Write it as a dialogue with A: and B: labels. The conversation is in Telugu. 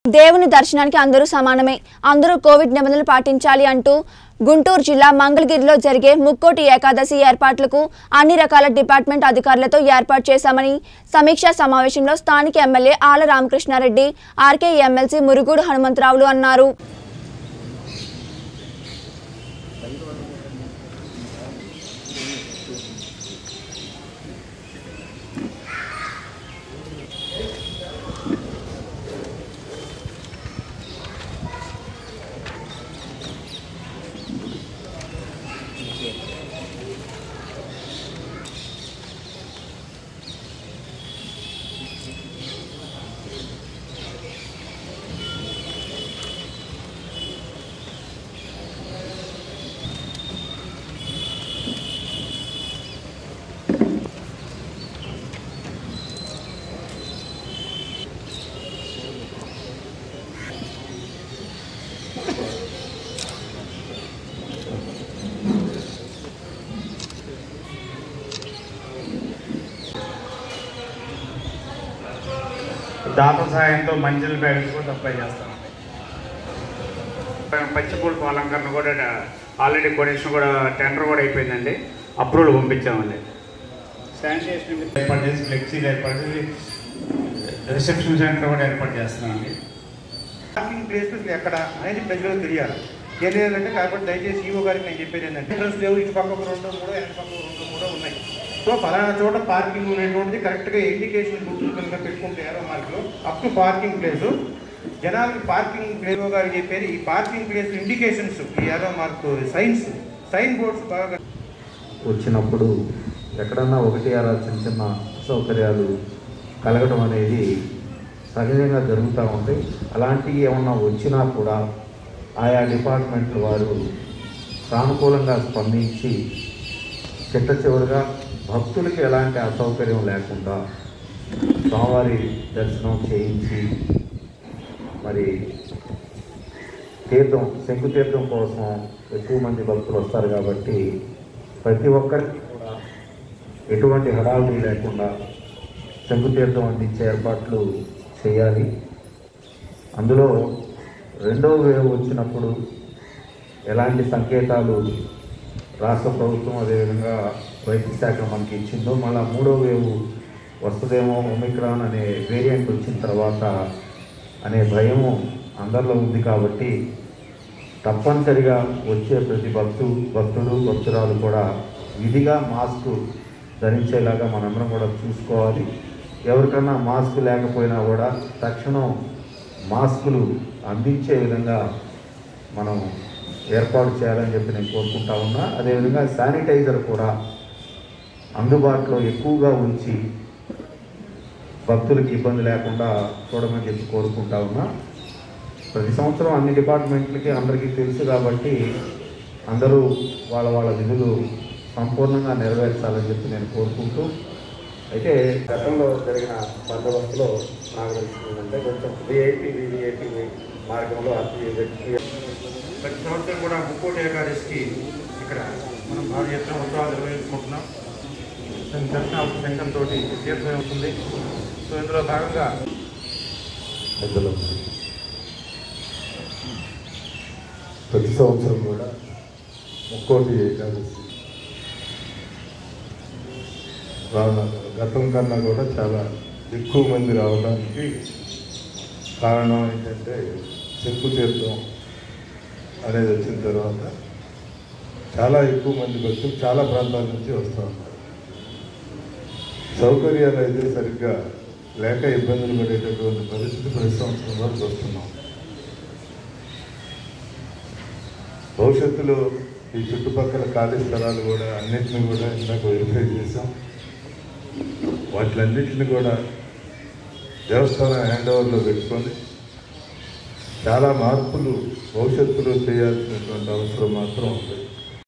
A: దేవుని దర్శనానికి అందరూ సమానమే అందరూ కోవిడ్ నిబంధనలు పాటించాలి అంటూ గుంటూరు జిల్లా మంగళగిరిలో జరిగే ముక్కోటి ఏకాదశి ఏర్పాట్లకు అన్ని రకాల డిపార్ట్మెంట్ అధికారులతో ఏర్పాటు చేశామని సమీక్షా సమావేశంలో స్థానిక MLA Ala Ramakrishna Reddy RK MLC Murugudu హనుమంతరావులు అన్నారు
B: దాత సహాయంతో మంచిల బ్యాగ్స్ కూడా సప్లై చేస్తాం పచ్చిపూల అలంకరణ కూడా ఆల్రెడీ కొనేషన్ కూడా టెండర్ కూడా అయిపోయిందండి అప్రూవల్ పంపించామండి శానిటేషన్ ఏర్పాటు చేసి ఫ్లెక్సీలు ఏర్పాటు చేసి రిసెప్షన్ సెంటర్ కూడా ఏర్పాటు చేస్తున్నామండి
C: పార్కింగ్ ప్లేసెస్ ఎక్కడ అనేది ప్రజలకు తెలియాలి తెలియాలంటే కాబట్టి దయచేసి ఈవో గారికి నేను చెప్పేది ఏంటంటే ఎంట్రన్స్ లేవు ఇటు పక్క ఒక రెండు మూడు వెనక పక్క ఒక రెండు మూడు ఉన్నాయి సో ఫలానా చోట పార్కింగ్ అనేటువంటిది కరెక్ట్గా ఇండికేషన్ గుర్తులు కనుక పెట్టుకుంటే ఏరో మార్కులు అప్ టు పార్కింగ్ ప్లేస్ జనాలకి పార్కింగ్ ప్లేస్ గారు చెప్పేది ఈ పార్కింగ్ ప్లేస్ ఇండికేషన్స్ ఈ arrow mark signs sign boards బాగా
D: వచ్చినప్పుడు ఎక్కడన్నా ఒకటి అలా చిన్న చిన్న సౌకర్యాలు కలగడం అనేది సహజంగా జరుగుతూ ఉంటాయి అలాంటివి ఏమన్నా వచ్చినా కూడా ఆయా డిపార్ట్మెంట్ వారు సానుకూలంగా స్పందించి చిట్ట చివరిగా భక్తులకి ఎలాంటి అసౌకర్యం లేకుండా స్వామివారి దర్శనం చేయించి మరి తీర్థం శంకు తీర్థం కోసం ఎక్కువ మంది భక్తులు వస్తారు కాబట్టి ప్రతి ఒక్కరికి కూడా ఎటువంటి హడావుడి లేకుండా శంకు తీర్థం అందించే ఏర్పాట్లు చేయాలి అందులో రెండవ వేవ్ వచ్చినప్పుడు ఎలాంటి సంకేతాలు రాష్ట్ర ప్రభుత్వం అదేవిధంగా వైద్య శాఖ మనకి ఇచ్చిందో మళ్ళీ మూడో వేవ్ వస్తుందేమో ఒమిక్రాన్ అనే వేరియంట్ వచ్చిన తర్వాత అనే భయము అందరిలో ఉంది కాబట్టి తప్పనిసరిగా వచ్చే ప్రతి భక్తు భక్తుడు భక్తురాలు కూడా విధిగా మాస్క్ ధరించేలాగా మనందరం కూడా చూసుకోవాలి ఎవరికన్నా మాస్క్ లేకపోయినా కూడా తక్షణం మాస్కులు అందించే విధంగా మనం ఏర్పాటు చేయాలని చెప్పి నేను కోరుకుంటా ఉన్నా అదేవిధంగా శానిటైజర్ కూడా అందుబాటులో ఎక్కువగా ఉంచి భక్తులకు ఇబ్బంది లేకుండా చూడమని చెప్పి కోరుకుంటా ఉన్నా ప్రతి సంవత్సరం అన్ని డిపార్ట్మెంట్లకి అందరికీ తెలుసు కాబట్టి అందరూ వాళ్ళ వాళ్ళ విధులు సంపూర్ణంగా నెరవేర్చాలని చెప్పి నేను కోరుకుంటూ అయితే గతంలో జరిగిన బందోబస్తులో నాకు తెలిసిందంటే కొంచెం విఐపి విఐపి మార్గంలో అతి వ్యక్తి
C: ప్రతి సంవత్సరం కూడా ముక్కోటి ఏకాదశికి ఇక్కడ మనం భారీ ఎత్తున ఉత్సవాలు నిర్వహించుకుంటున్నాం దాని దర్శన సంఖ్యంతో తీర్థం అవుతుంది సో ఇందులో భాగంగా
E: పెద్దలు ప్రతి సంవత్సరం కూడా ముక్కోటి ఏకాదశి రావడం గతం కన్నా కూడా చాలా ఎక్కువ మంది రావడానికి కారణం ఏంటంటే శంకు తీర్థం అనేది వచ్చిన తర్వాత చాలా ఎక్కువ మంది భక్తులు చాలా ప్రాంతాల నుంచి వస్తూ ఉన్నారు సౌకర్యాలు అయితే సరిగ్గా లేక ఇబ్బందులు పడేటటువంటి పరిస్థితి ప్రతి సంవత్సరం వరకు వస్తున్నాం భవిష్యత్తులో ఈ చుట్టుపక్కల ఖాళీ స్థలాలు కూడా అన్నింటిని కూడా ఇందాక వెరిఫై చేసాం వాటిలన్నింటిని కూడా దేవస్థానం హ్యాండ్ ఓవర్లో పెట్టుకొని చాలా మార్పులు భవిష్యత్తులో చేయాల్సినటువంటి అవసరం మాత్రం ఉంది